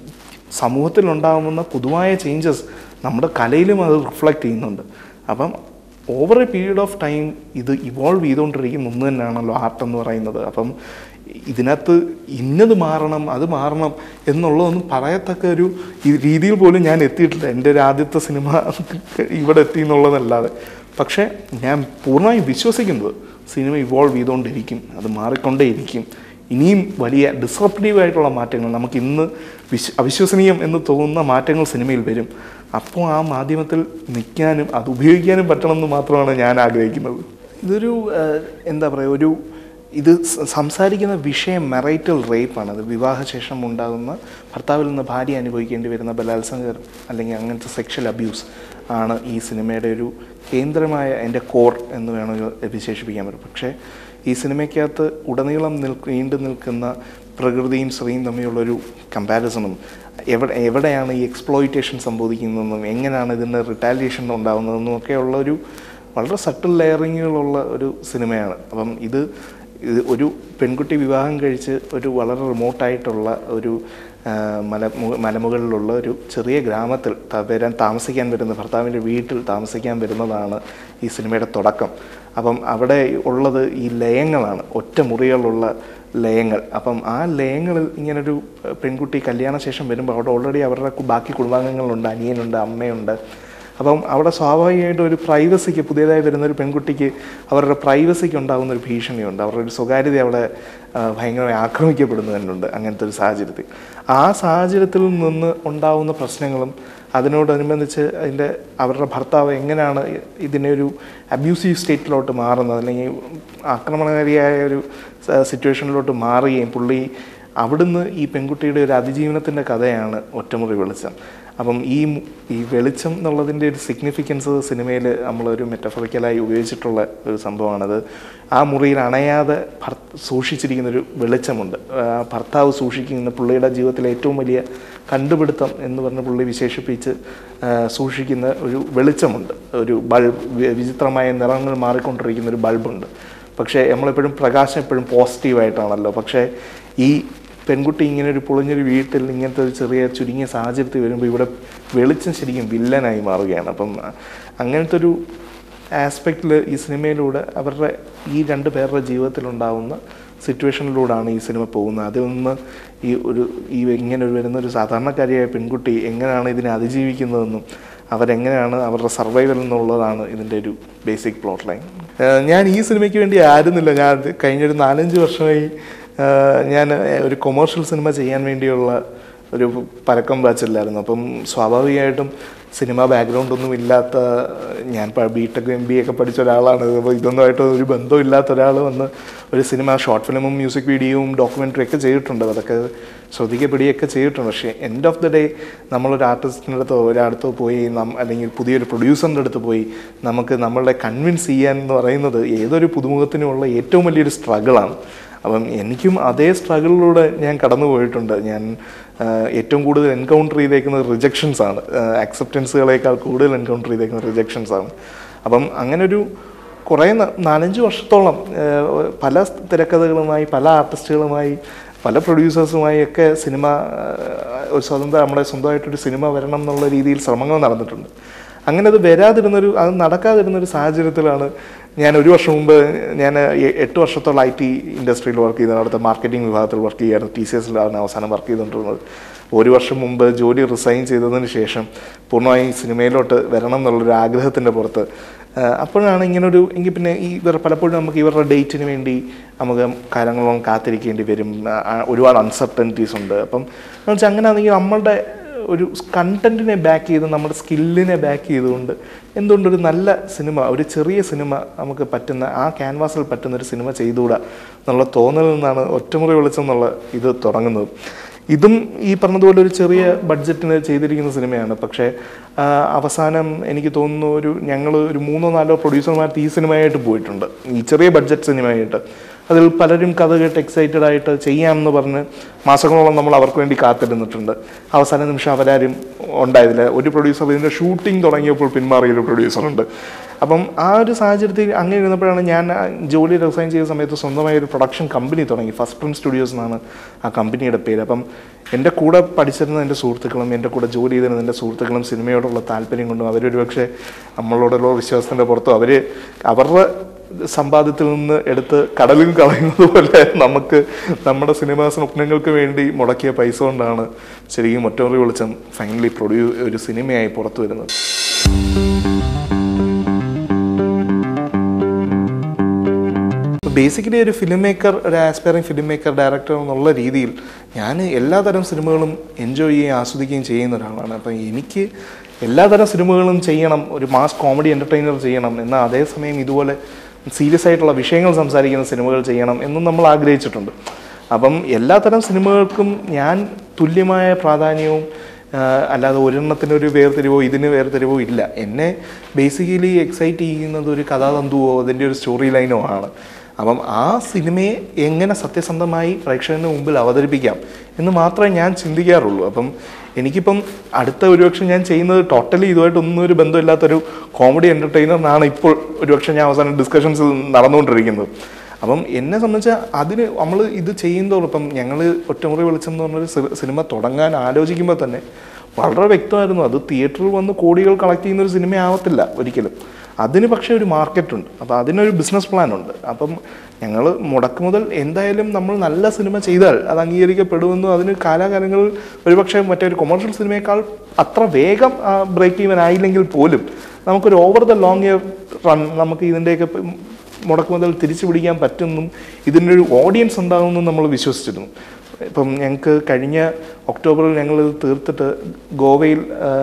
S1: സമൂഹത്തിലുണ്ടാകുന്ന പൊതുവായ ചേഞ്ചസ് നമ്മുടെ കലയിലും അത് റിഫ്ലക്റ്റ് ചെയ്യുന്നുണ്ട് അപ്പം over a period of time ഇത് ഇവോൾവ് ചെയ്തുകൊണ്ടിരിക്കുന്ന ഒന്ന് തന്നെയാണല്ലോ ആർട്ട് എന്ന് പറയുന്നത് അപ്പം ഇതിനകത്ത് ഇന്നത് മാറണം അത് മാറണം എന്നുള്ളതൊന്നും പറയത്തക്ക ഒരു ഈ രീതിയിൽ പോലും ഞാൻ എത്തിയിട്ടില്ല എൻ്റെ ഒരു ആദ്യത്തെ സിനിമ ഇവിടെ എത്തി എന്നുള്ളതല്ലാതെ പക്ഷേ ഞാൻ പൂർണ്ണമായും വിശ്വസിക്കുന്നത് സിനിമ ഇവോൾവ് ചെയ്തുകൊണ്ടിരിക്കും അത് മാറിക്കൊണ്ടേയിരിക്കും ഇനിയും വലിയ ഡിസ്റപ്റ്റീവ് ആയിട്ടുള്ള മാറ്റങ്ങൾ നമുക്ക് ഇന്ന് വിശ്വ അവിശ്വസനീയം എന്ന് തോന്നുന്ന മാറ്റങ്ങൾ സിനിമയിൽ വരും അപ്പോൾ ആ മാധ്യമത്തിൽ നിൽക്കാനും അത് ഉപയോഗിക്കാനും പറ്റണമെന്ന് മാത്രമാണ് ഞാൻ ആഗ്രഹിക്കുന്നത് ഇതൊരു ഏഹ്, എന്താ പറയുക ഒരു ഇത് സ- സംസാരിക്കുന്ന വിഷയം മെറൈറ്റൽ റേപ്പാണ് അത് വിവാഹശേഷം ഉണ്ടാകുന്ന ഭർത്താവിൽ നിന്ന് ഭാര്യ അനുഭവിക്കേണ്ടി വരുന്ന ബലാത്സംഗം അല്ലെങ്കിൽ അങ്ങനത്തെ സെക്ഷൽ അബ്യൂസ് ആണ് ഈ സിനിമയുടെ ഒരു കേന്ദ്രമായ എൻ്റെ കോർ എന്ന് വേണമെങ്കിൽ വിശേഷിപ്പിക്കാൻ പറ്റും പക്ഷേ ഈ സിനിമയ്ക്കകത്ത് ഉടനീളം നിൽ നീണ്ടു നിൽക്കുന്ന പ്രകൃതിയും സ്ത്രീയും തമ്മിലുള്ളൊരു കമ്പാരിസണും എവിടെ എവിടെയാണ് ഈ എക്സ്പ്ലോയിറ്റേഷൻ സംഭവിക്കുന്നതെന്നും എങ്ങനെയാണ് ഇതിൻ്റെ റിട്ടാലിയേഷൻ ഉണ്ടാകുന്നതെന്നും ഒക്കെയുള്ള ഒരു വളരെ സട്ടിൽ ലെയറിങ്ങുകളുള്ള ഒരു സിനിമയാണ് അപ്പം ഇത് ഇത് ഒരു പെൺകുട്ടി വിവാഹം കഴിച്ച് ഒരു വളരെ റിമോട്ടായിട്ടുള്ള ഒരു ആ, മല മു- മലമുകളിലുള്ള ഒരു ചെറിയ ഗ്രാമത്തിൽ ത- വരാൻ താമസിക്കാൻ വരുന്ന ഭർത്താവിൻ്റെ വീട്ടിൽ താമസിക്കാൻ വരുന്നതാണ് ഈ സിനിമയുടെ തുടക്കം അപ്പം അവിടെ ഉള്ളത് ഈ ലയങ്ങളാണ് ഒറ്റ മുറികളുള്ള ലയങ്ങൾ അപ്പം ആ ലയങ്ങളിൽ ഇങ്ങനൊരു പെൺകുട്ടി കല്യാണ ശേഷം വരുമ്പോൾ അവിടെ ഓൾറെഡി അവരുടെ കു- ബാക്കി കുടുംബാംഗങ്ങളുണ്ട് അനിയനുണ്ട് അമ്മയുണ്ട് അപ്പം അവിടെ സ്വാഭാവികമായിട്ടും ഒരു പ്രൈവസിക്ക് പുതിയതായി വരുന്ന ഒരു പെൺകുട്ടിക്ക് അവരുടെ പ്രൈവസിക്ക് ഉണ്ടാകുന്ന ഒരു ഭീഷണിയുണ്ട് അവരുടെ ഒരു സ്വകാര്യത അവിടെ ആ, ഭയങ്കരമായി ആക്രമിക്കപ്പെടുന്നുണ്ട് അങ്ങനത്തെ ഒരു സാഹചര്യത്തിൽ ആ സാഹചര്യത്തിൽ നിന്ന് ഉണ്ടാകുന്ന പ്രശ്നങ്ങളും അതിനോടനുബന്ധിച്ച് അതിൻ്റെ അവരുടെ ഭർത്താവ് എങ്ങനെയാണ് ഇതിനെ ഒരു അബ്യൂസീവ് സ്റ്റേറ്റിലോട്ട് മാറുന്നത് അല്ലെങ്കിൽ ആക്രമണകാരിയായ ഒരു സിറ്റുവേഷനിലോട്ട് മാറുകയും പുള്ളി അവിടുന്ന് ഈ പെൺകുട്ടിയുടെ ഒരു അതിജീവനത്തിൻ്റെ കഥയാണ് ഒറ്റമുറി വെളിച്ചം അപ്പം ഈ മു- ഈ വെളിച്ചം എന്നുള്ളതിൻ്റെ ഒരു സിഗ്നിഫിക്കൻസ് സിനിമയിൽ നമ്മളൊരു മെറ്റഫറിക്കലായി ഉപയോഗിച്ചിട്ടുള്ള ഒരു സംഭവമാണത് ആ മുറിയിൽ അണയാതെ ഭർ സൂക്ഷിച്ചിരിക്കുന്ന ഒരു വെളിച്ചമുണ്ട് ആ ഭർത്താവ് സൂക്ഷിക്കുന്ന പുള്ളിയുടെ ജീവിതത്തിലെ ഏറ്റവും വലിയ കണ്ടുപിടുത്തം എന്ന് പറഞ്ഞ് പുള്ളി വിശേഷിപ്പിച്ച് ആ, സൂക്ഷിക്കുന്ന ഒരു വെളിച്ചമുണ്ട് ഒരു ബൾബ് വി- വിചിത്രമായ നിറങ്ങൾ മാറിക്കൊണ്ടിരിക്കുന്ന ഒരു ബൾബുണ്ട് പക്ഷേ നമ്മളെപ്പോഴും പ്രകാശം എപ്പോഴും പോസിറ്റീവായിട്ടാണല്ലോ പക്ഷേ ഈ പെൺകുട്ടി ഇങ്ങനെ ഒരു പൊളിഞ്ഞൊരു വീട്ടിൽ ഇങ്ങനത്തെ ഒരു ചെറിയ ചുരുങ്ങിയ സാഹചര്യത്തിൽ വരുമ്പോൾ ഇവിടെ വെളിച്ചം ശരിക്കും വില്ലനായി മാറുകയാണ് അപ്പം അങ്ങനത്തെ ഒരു ആസ്പെക്റ്റിൽ ഈ സിനിമയിലൂടെ അവരുടെ ഈ രണ്ട് പേരുടെ ജീവിതത്തിലുണ്ടാവുന്ന സിറ്റുവേഷനിലൂടെയാണ് ഈ സിനിമ പോകുന്നത് അതിൽ നിന്ന് ഈ ഒരു ഈ ഇങ്ങനെ ഒരു വരുന്ന ഒരു സാധാരണക്കാരിയായ പെൺകുട്ടി എങ്ങനെയാണ് ഇതിനെ അതിജീവിക്കുന്നതെന്നും അവരെങ്ങനെയാണ് അവരുടെ സർവൈവൽ എന്നുള്ളതാണ് ഇതിൻ്റെ ഒരു ബേസിക് പ്ലോട്ട് ലൈൻ ഞാൻ ഈ സിനിമയ്ക്ക് വേണ്ടി ആയിരുന്നില്ല ഞാൻ കഴിഞ്ഞൊരു നാലഞ്ച് വർഷമായി ആഹ് ഞാൻ ഒരു കൊമേഴ്ഷ്യൽ സിനിമ ചെയ്യാൻ വേണ്ടിയുള്ള ഒരു പരക്കം ബാച്ചിലായിരുന്നു അപ്പം സ്വാഭാവികമായിട്ടും സിനിമ ബാക്ക്ഗ്രൗണ്ട് ഒന്നും ഇല്ലാത്ത ഞാൻ ബി ടെക് എം ബി ഒക്കെ പഠിച്ച ഒരാളാണ് അപ്പോൾ ഇതൊന്നുമായിട്ട് ഒരു ബന്ധവും ഇല്ലാത്ത ഒരാൾ വന്ന് ഒരു സിനിമ ഷോർട്ട് ഫിലിമും മ്യൂസിക് വീഡിയോയും ഡോക്യുമെൻ്ററി ഒക്കെ ചെയ്തിട്ടുണ്ട് അതൊക്കെ ശ്രദ്ധിക്കപ്പെടുകയൊക്കെ ചെയ്തിട്ടുണ്ട് പക്ഷേ എൻഡ് ഓഫ് ദി ഡേ നമ്മളൊരു ആർട്ടിസ്റ്റിൻ്റെ അടുത്തോ ഒരാടുത്തോ പോയി നം അല്ലെങ്കിൽ പുതിയൊരു പ്രൊഡ്യൂസറിൻ്റെ അടുത്ത് പോയി നമുക്ക് നമ്മളുടെ കൺവിൻസ് ചെയ്യാൻ എന്ന് പറയുന്നത് ഏതൊരു പുതുമുഖത്തിനുമുള്ള ഏറ്റവും വലിയൊരു സ്ട്രഗിളാണ് അപ്പം എനിക്കും അതേ സ്ട്രഗിളിലൂടെ ഞാൻ കടന്നു പോയിട്ടുണ്ട് ഞാൻ ആ, ഏറ്റവും കൂടുതൽ എൻകൗണ്ടർ ചെയ്തേക്കുന്നത് റിജക്ഷൻസ് ആണ് അക്സെപ്റ്റൻസുകളേക്കാൾ കൂടുതൽ എൻകൗണ്ടർ ചെയ്തേക്കുന്നത് റിജക്ഷൻസ് ആണ് അപ്പം അങ്ങനൊരു കുറേ ന- നാലഞ്ച് വർഷത്തോളം ആ, പല തിരക്കഥകളുമായി പല ആർട്ടിസ്റ്റുകളുമായി പല പ്രൊഡ്യൂസേഴ്സുമായി ഒക്കെ സിനിമ ആ, ഒരു സ്വതന്ത്ര നമ്മുടെ സ്വന്തമായിട്ടൊരു സിനിമ വരണം എന്നുള്ള രീതിയിൽ ശ്രമങ്ങൾ നടന്നിട്ടുണ്ട് അങ്ങനെ അത് വരാതിരുന്നൊരു അത് നടക്കാതിരുന്നൊരു സാഹചര്യത്തിലാണ് ഞാൻ ഒരു വർഷം മുമ്പ് ഞാൻ എ- എട്ട് വർഷത്തോളം ഐ ടി ഇൻഡസ്ട്രിയിൽ വർക്ക് ചെയ്ത അവിടുത്തെ മാർക്കറ്റിംഗ് വിഭാഗത്തിൽ വർക്ക് ചെയ്യായിരുന്നു ടി സി എസിലാണ് അവസാനം വർക്ക് ചെയ്തുകൊണ്ടിരുന്നത് ഒരു വർഷം മുമ്പ് ജോലി റിസൈൻ ചെയ്തതിന് ശേഷം പൂർണ്ണമായും സിനിമയിലോട്ട് വരണം എന്നുള്ളൊരു ആഗ്രഹത്തിൻ്റെ പുറത്ത് ആ, അപ്പോഴാണ് ഇങ്ങനൊരു എങ്കിൽ പിന്നെ ഈ ഇവർ പലപ്പോഴും നമുക്ക് ഇവരുടെ ഡേറ്റിന് വേണ്ടി നമുക്ക് കാലങ്ങളോളം കാത്തിരിക്കേണ്ടി വരും ആ, ആ, ഒരുപാട് അൺസർട്ടനിറ്റീസ് ഉണ്ട് അപ്പം എന്ന് വെച്ചാൽ അങ്ങനെ ആണെങ്കിൽ നമ്മളുടെ ഒരു കണ്ടന്റിനെ ബാക്ക് ചെയ്ത് നമ്മുടെ സ്കില്ലിനെ ബാക്ക് ചെയ്തുകൊണ്ട് എന്തുകൊണ്ടൊരു നല്ല സിനിമ ഒരു ചെറിയ സിനിമ നമുക്ക് പറ്റുന്ന ആ ക്യാൻവാസിൽ പറ്റുന്ന ഒരു സിനിമ ചെയ്തുകൂടാ എന്നുള്ള തോന്നലിൽ നിന്നാണ് ഒറ്റമുറി വെളിച്ചം എന്നുള്ള ഇത് തുടങ്ങുന്നത് ഇതും ഈ പറഞ്ഞതുപോലെ ഒരു ചെറിയ ബഡ്ജറ്റിന് ചെയ്തിരിക്കുന്ന സിനിമയാണ് പക്ഷേ ആ, അവസാനം എനിക്ക് തോന്നുന്നു ഒരു ഞങ്ങൾ ഒരു മൂന്നോ നാലോ പ്രൊഡ്യൂസർമാർക്ക് ഈ സിനിമയായിട്ട് പോയിട്ടുണ്ട് ഈ ചെറിയ ബഡ്ജറ്റ് സിനിമയായിട്ട് അതിൽ പലരും കഥ കേട്ട് എക്സൈറ്റഡ് ആയിട്ട് ചെയ്യാമെന്ന് പറഞ്ഞ് മാസങ്ങളോളം നമ്മൾ അവർക്ക് വേണ്ടി കാത്തിരുന്നിട്ടുണ്ട് അവസാന നിമിഷം അവരാരും ഉണ്ടായതില്ല ഒരു പ്രൊഡ്യൂസർ ഇതിൻ്റെ ഷൂട്ടിംഗ് തുടങ്ങിയപ്പോൾ പിന്മാറിയ ഒരു പ്രൊഡ്യൂസറുണ്ട് അപ്പം ആ ഒരു സാഹചര്യത്തിൽ അങ്ങനെ ഇരുന്നപ്പോഴാണ് ഞാൻ ആ ജോലി റിസൈൻ ചെയ്ത സമയത്ത് സ്വന്തമായ ഒരു പ്രൊഡക്ഷൻ കമ്പനി തുടങ്ങി ഫസ്റ്റ് പ്രിന്റ് സ്റ്റുഡിയോസ് എന്നാണ് ആ കമ്പനിയുടെ പേര് അപ്പം എൻ്റെ കൂടെ പഠിച്ചിരുന്ന എൻ്റെ സുഹൃത്തുക്കളും എൻ്റെ കൂടെ ജോലി ചെയ്തിരുന്ന എൻ്റെ സുഹൃത്തുക്കളും സിനിമയോടുള്ള താല്പര്യം കൊണ്ടും അവരൊരു പക്ഷേ നമ്മളോടുള്ള വിശ്വാസത്തിൻ്റെ പുറത്തും അവർ അവരുടെ സമ്പാദ്യത്തിൽ നിന്ന് എടുത്ത് കടലിൽ കളയുന്നത് പോലെ നമുക്ക് നമ്മുടെ സിനിമാ സ്വപ്നങ്ങൾക്ക് വേണ്ടി മുടക്കിയ പൈസ കൊണ്ടാണ് ശരിക്കും ഒറ്റമുറി വെളിച്ചം ഫൈനലി പ്രൊഡ്യൂ ഒരു സിനിമയായി പുറത്തു വരുന്നത് ബേസിക്കലി ഒരു ഫിലിം മേക്കർ ഒരു ആസ്പയറിംഗ് ഫിലിം മേക്കർ ഡയറക്ടർ എന്നുള്ള രീതിയിൽ ഞാൻ എല്ലാതരം സിനിമകളും എൻജോയ് ചെയ്യുകയും ആസ്വദിക്കുകയും ചെയ്യുന്ന ഒരാളാണ് അപ്പം എനിക്ക് എല്ലാതരം സിനിമകളും ചെയ്യണം ഒരു മാസ് കോമഡി എൻ്റർടൈനർ ചെയ്യണം എന്നാൽ അതേസമയം ഇതുപോലെ സീരിയസ് ആയിട്ടുള്ള വിഷയങ്ങൾ സംസാരിക്കുന്ന സിനിമകൾ ചെയ്യണം എന്നും നമ്മൾ ആഗ്രഹിച്ചിട്ടുണ്ട് അപ്പം എല്ലാതരം സിനിമകൾക്കും ഞാൻ തുല്യമായ പ്രാധാന്യവും ആഹ് അല്ലാതെ ഒരെണ്ണത്തിനൊരു വേർതിരിവോ ഇതിന് വേർതിരിവോ ഇല്ല എന്നെ ബേസിക്കലി എക്സൈറ്റ് ചെയ്യുന്നത് ഒരു കഥാതന്തുവോ അതിൻ്റെ ഒരു സ്റ്റോറി ലൈനോ ആണ് അപ്പം ആ സിനിമയെ എങ്ങനെ സത്യസന്ധമായി പ്രേക്ഷകന് മുമ്പിൽ അവതരിപ്പിക്കാം എന്ന് മാത്രമേ ഞാൻ ചിന്തിക്കാറുള്ളൂ അപ്പം എനിക്കിപ്പം അടുത്ത ഒരുപക്ഷെ ഞാൻ ചെയ്യുന്നത് ടോട്ടലി ഇതുമായിട്ടൊന്നും ഒരു ബന്ധമില്ലാത്തൊരു കോമഡി എൻ്റർടൈനറിനാണ് ഇപ്പോൾ ഒരുപക്ഷെ ഞാൻ അവസാനം ഡിസ്കഷൻസ് നടന്നുകൊണ്ടിരിക്കുന്നത് അപ്പം എന്നെ സംബന്ധിച്ച് അതിന് നമ്മൾ ഇത് ചെയ്യുന്നതോളം ഇപ്പം ഞങ്ങൾ ഒറ്റമുറി വെളിച്ചം എന്ന് പറഞ്ഞൊരു സി- സിനിമ തുടങ്ങാൻ ആലോചിക്കുമ്പോൾ തന്നെ വളരെ വ്യക്തമായിരുന്നു അത് തിയേറ്ററിൽ വന്ന് കോടികൾ കളക്ട് ചെയ്യുന്ന ഒരു സിനിമ ആവത്തില്ല ഒരിക്കലും അതിന് പക്ഷേ ഒരു മാർക്കറ്റുണ്ട് അപ്പോൾ അതിനൊരു ബിസിനസ് പ്ലാൻ ഉണ്ട് അപ്പം ഞങ്ങൾ മുടക്ക് മുതൽ എന്തായാലും നമ്മൾ നല്ല സിനിമ ചെയ്താൽ അത് അംഗീകരിക്കപ്പെടുമെന്നും അതിന് കാലാകാലങ്ങളിൽ ഒരുപക്ഷെ മറ്റൊരു കൊമേഴ്ഷ്യൽ സിനിമയേക്കാൾ അത്ര വേഗം ബ്രേക്ക് ഈവൻ ആയില്ലെങ്കിൽ പോലും നമുക്കൊരു over the long year run നമുക്ക് ഇതിൻ്റെയൊക്കെ ഇപ്പം മുടക്ക് മുതൽ തിരിച്ചു പിടിക്കാൻ പറ്റുമെന്നും ഇതിൻ്റെ ഒരു ഓഡിയൻസ് ഉണ്ടാകുമെന്നും നമ്മൾ വിശ്വസിച്ചിരുന്നു ഇപ്പം ഞങ്ങൾക്ക് കഴിഞ്ഞ ഒക്ടോബറിൽ ഞങ്ങൾ ഇത് തീർത്തിട്ട് ഗോവയിൽ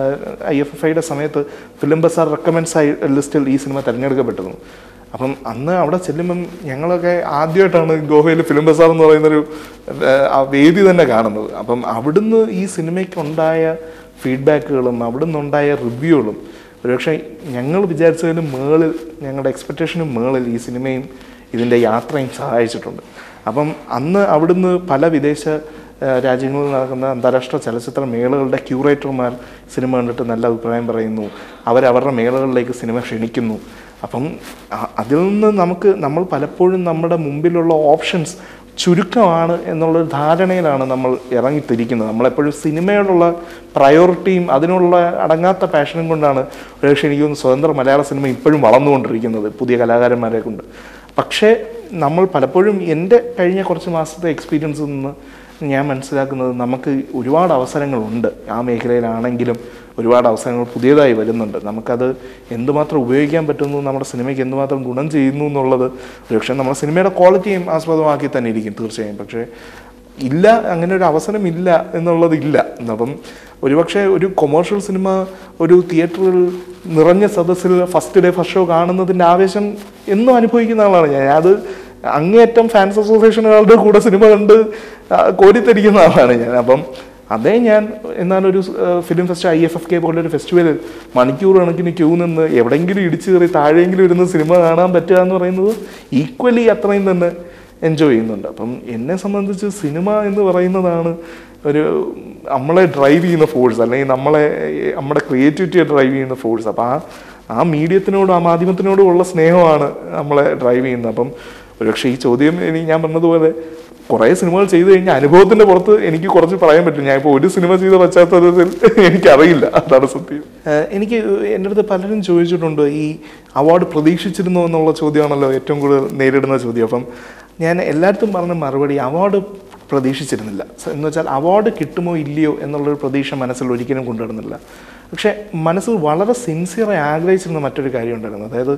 S1: ഐ എഫ് എഫ് ഐയുടെ സമയത്ത് ഫിലിം ബസാർ റെക്കമെൻഡ്സ് ആയി ലിസ്റ്റിൽ ഈ സിനിമ തിരഞ്ഞെടുക്കപ്പെട്ടിരുന്നു അപ്പം അന്ന് അവിടെ ചെല്ലുമ്പം ഞങ്ങളൊക്കെ ആദ്യമായിട്ടാണ് ഗോവയിൽ ഫിലിം ബസാർ എന്ന് പറയുന്നൊരു ഏഹ്, ആ വേദി തന്നെ കാണുന്നത് അപ്പം അവിടുന്ന് ഈ സിനിമയ്ക്കുണ്ടായ ഫീഡ്ബാക്കുകളും അവിടുന്ന് ഉണ്ടായ റിവ്യൂകളും ഒരുപക്ഷെ ഞങ്ങൾ വിചാരിച്ചതിന് മേളിൽ ഞങ്ങളുടെ എക്സ്പെക്റ്റേഷനും മേളിൽ ഈ സിനിമയും ഇതിൻ്റെ യാത്രയും സഹായിച്ചിട്ടുണ്ട് അപ്പം അന്ന് അവിടുന്ന് പല വിദേശ ആ, രാജ്യങ്ങളിൽ നടക്കുന്ന അന്താരാഷ്ട്ര ചലച്ചിത്ര മേളകളുടെ ക്യൂറേറ്റർമാർ സിനിമ കണ്ടിട്ട് നല്ല അഭിപ്രായം പറയുന്നു അവരവരുടെ മേളകളിലേക്ക് സിനിമ ക്ഷണിക്കുന്നു അപ്പം അ- അതിൽ നിന്ന് നമുക്ക് നമ്മൾ പലപ്പോഴും നമ്മുടെ മുമ്പിലുള്ള ഓപ്ഷൻസ് ചുരുക്കമാണ് എന്നുള്ളൊരു ധാരണയിലാണ് നമ്മൾ ഇറങ്ങിത്തിരിക്കുന്നത് നമ്മളെപ്പോഴും സിനിമയോടുള്ള പ്രയോറിറ്റിയും അതിനുള്ള അടങ്ങാത്ത പാഷനും കൊണ്ടാണ് ഒരുപക്ഷെ എനിക്ക് തോന്നുന്നു സ്വതന്ത്ര മലയാള സിനിമ ഇപ്പോഴും വളർന്നുകൊണ്ടിരിക്കുന്നത് പുതിയ കലാകാരന്മാരെ കൊണ്ട് പക്ഷേ നമ്മൾ പലപ്പോഴും എൻ്റെ കഴിഞ്ഞ കുറച്ച് മാസത്തെ എക്സ്പീരിയൻസിൽ നിന്ന് ഞാൻ മനസ്സിലാക്കുന്നത് നമുക്ക് ഒരുപാട് അവസരങ്ങളുണ്ട് ആ മേഖലയിലാണെങ്കിലും ഒരുപാട് അവസരങ്ങൾ പുതിയതായി വരുന്നുണ്ട് നമുക്കത് എന്തുമാത്രം ഉപയോഗിക്കാൻ പറ്റുന്നു നമ്മുടെ സിനിമയ്ക്ക് എന്തുമാത്രം ഗുണം ചെയ്യുന്നു എന്നുള്ളത് ഒരുപക്ഷെ നമ്മുടെ സിനിമയുടെ ക്വാളിറ്റിയും ആസ്പദമാക്കി തന്നെ ഇരിക്കും തീർച്ചയായും പക്ഷേ ഇല്ല അങ്ങനെ ഒരു അവസരം ഇല്ല എന്നുള്ളത് ഇല്ല അപ്പം ഒരുപക്ഷെ ഒരു കൊമേഴ്ഷ്യൽ സിനിമ ഒരു തിയേറ്ററിൽ നിറഞ്ഞ സദസ്സിൽ ഫസ്റ്റ് ഡേ ഫസ്റ്റ് ഷോ കാണുന്നതിൻ്റെ ആവേശം എന്നും അനുഭവിക്കുന്ന ആളാണ് ഞാൻ അത് അങ്ങേയറ്റം ഫാൻസ് അസോസിയേഷനുകളുടെ കൂടെ സിനിമ കണ്ട് ആ, കോരിത്തരിക്കുന്ന ആളാണ് ഞാൻ അപ്പം അതേ ഞാൻ എന്നാലൊരു film fest I F F K പോലൊരു ഫെസ്റ്റിവലിൽ മണിക്കൂർ കണക്കിന് ക്യൂ നിന്ന് എവിടെയെങ്കിലും ഇടിച്ചു കയറി താഴെയെങ്കിലും ഇരുന്ന് സിനിമ കാണാൻ പറ്റുക എന്ന് പറയുന്നത് ഈക്വലി അത്രയും തന്നെ എൻജോയ് ചെയ്യുന്നുണ്ട് അപ്പം എന്നെ സംബന്ധിച്ച് സിനിമ എന്ന് പറയുന്നതാണ് ഒരു നമ്മളെ ഡ്രൈവ് ചെയ്യുന്ന ഫോഴ്സ് അല്ലെങ്കിൽ നമ്മളെ ഏഹ്, നമ്മുടെ ക്രിയേറ്റിവിറ്റിയെ ഡ്രൈവ് ചെയ്യുന്ന ഫോഴ്സ് അപ്പം ആ ആ മീഡിയത്തിനോടും ആ മാധ്യമത്തിനോടും ഉള്ള സ്നേഹമാണ് നമ്മളെ ഡ്രൈവ് ചെയ്യുന്നത് അപ്പം ഒരുപക്ഷെ ഈ ചോദ്യം എനിക്ക് ഞാൻ പറഞ്ഞതുപോലെ കുറേ സിനിമകൾ ചെയ്തു കഴിഞ്ഞാൽ അനുഭവത്തിന്റെ പുറത്ത് എനിക്ക് കുറച്ച് പറയാൻ പറ്റും ഞാൻ ഇപ്പോൾ ഒരു സിനിമ ചെയ്ത പശ്ചാത്തലത്തിൽ എനിക്കറിയില്ല അതാണ് സത്യം ഏഹ് എനിക്ക് എൻ്റെ അടുത്ത് പലരും ചോദിച്ചിട്ടുണ്ട് ഈ അവാർഡ് പ്രതീക്ഷിച്ചിരുന്നോ എന്നുള്ള ചോദ്യമാണല്ലോ ഏറ്റവും കൂടുതൽ നേരിടുന്ന ചോദ്യം അപ്പം ഞാൻ എല്ലായിടത്തും പറഞ്ഞ മറുപടി അവാർഡ് പ്രതീക്ഷിച്ചിരുന്നില്ല സ- എന്ന് വെച്ചാൽ അവാർഡ് കിട്ടുമോ ഇല്ലയോ എന്നുള്ളൊരു പ്രതീക്ഷ മനസ്സിൽ ഒരിക്കലും കൊണ്ടുവരുന്നില്ല പക്ഷേ മനസ്സിൽ വളരെ സിൻസിയറായി ആഗ്രഹിച്ചിരുന്ന മറ്റൊരു കാര്യം ഉണ്ടായിരുന്നു അതായത്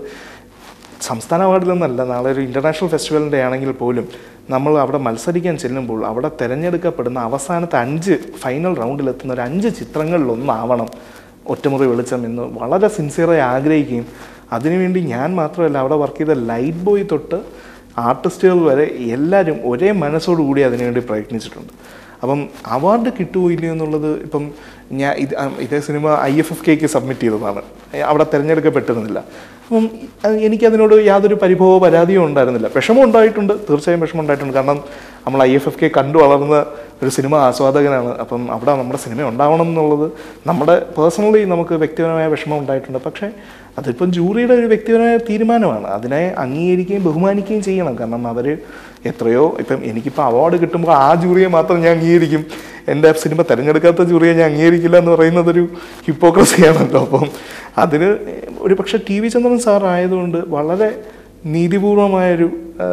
S1: സംസ്ഥാന അവാർഡിലൊന്നല്ല നാളെ ഒരു ഇൻ്റർനാഷണൽ ഫെസ്റ്റിവലിൻ്റെ ആണെങ്കിൽ പോലും നമ്മൾ അവിടെ മത്സരിക്കാൻ ചെല്ലുമ്പോൾ അവിടെ തിരഞ്ഞെടുക്കപ്പെടുന്ന അവസാനത്തെ അഞ്ച് ഫൈനൽ റൗണ്ടിലെത്തുന്ന ഒരു അഞ്ച് ചിത്രങ്ങളിലൊന്നാവണം ഒറ്റമുറി വെളിച്ചം എന്ന് വളരെ സിൻസിയറായി ആഗ്രഹിക്കുകയും അതിനുവേണ്ടി ഞാൻ മാത്രമല്ല അവിടെ വർക്ക് ചെയ്ത ലൈറ്റ് ബോയ് തൊട്ട് ആർട്ടിസ്റ്റുകൾ വരെ എല്ലാവരും ഒരേ മനസ്സോടുകൂടി അതിനുവേണ്ടി പ്രയത്നിച്ചിട്ടുണ്ട് അപ്പം അവാർഡ് കിട്ടുമോ ഇല്ലയോ എന്നുള്ളത് ഇപ്പം ഞാൻ ഇത് ആ, ഇതേ സിനിമ ഐ എഫ് എഫ് കെക്ക് സബ്മിറ്റ് ചെയ്തതാണ് ഏ, അവിടെ തിരഞ്ഞെടുക്കപ്പെട്ടിരുന്നില്ല അപ്പം അത് എനിക്കതിനോട് യാതൊരു പരിഭവമോ പരാതിയോ ഉണ്ടായിരുന്നില്ല വിഷമം ഉണ്ടായിട്ടുണ്ട് തീർച്ചയായും വിഷമം ഉണ്ടായിട്ടുണ്ട് കാരണം നമ്മൾ ഐ എഫ് എഫ് കെ കണ്ടു വളർന്ന ഒരു സിനിമ ആസ്വാദകനാണ് അപ്പം അവിടെ നമ്മുടെ സിനിമ ഉണ്ടാവണം എന്നുള്ളത് നമ്മുടെ പേഴ്സണലി നമുക്ക് വ്യക്തിപരമായ വിഷമം ഉണ്ടായിട്ടുണ്ട് പക്ഷേ അതിപ്പം ജൂറിയുടെ ഒരു വ്യക്തിപരമായ തീരുമാനമാണ് അതിനെ അംഗീകരിക്കുകയും ബഹുമാനിക്കുകയും ചെയ്യണം കാരണം അവർ എത്രയോ ഇപ്പം എനിക്കിപ്പോൾ അവാർഡ് കിട്ടുമ്പോൾ ആ ജൂറിയെ മാത്രം ഞാൻ അംഗീകരിക്കും എൻ്റെ സിനിമ തിരഞ്ഞെടുക്കാത്ത ജൂറിയെ ഞാൻ അംഗീകരിക്കില്ല എന്ന് പറയുന്നതൊരു ഹിപ്പോക്രസിയാണല്ലോ അപ്പം അതിന് ഒരു പക്ഷേ ടി വി ചന്ദ്രൻ സാർ ആയതുകൊണ്ട് വളരെ നീതിപൂർവമായൊരു ആ,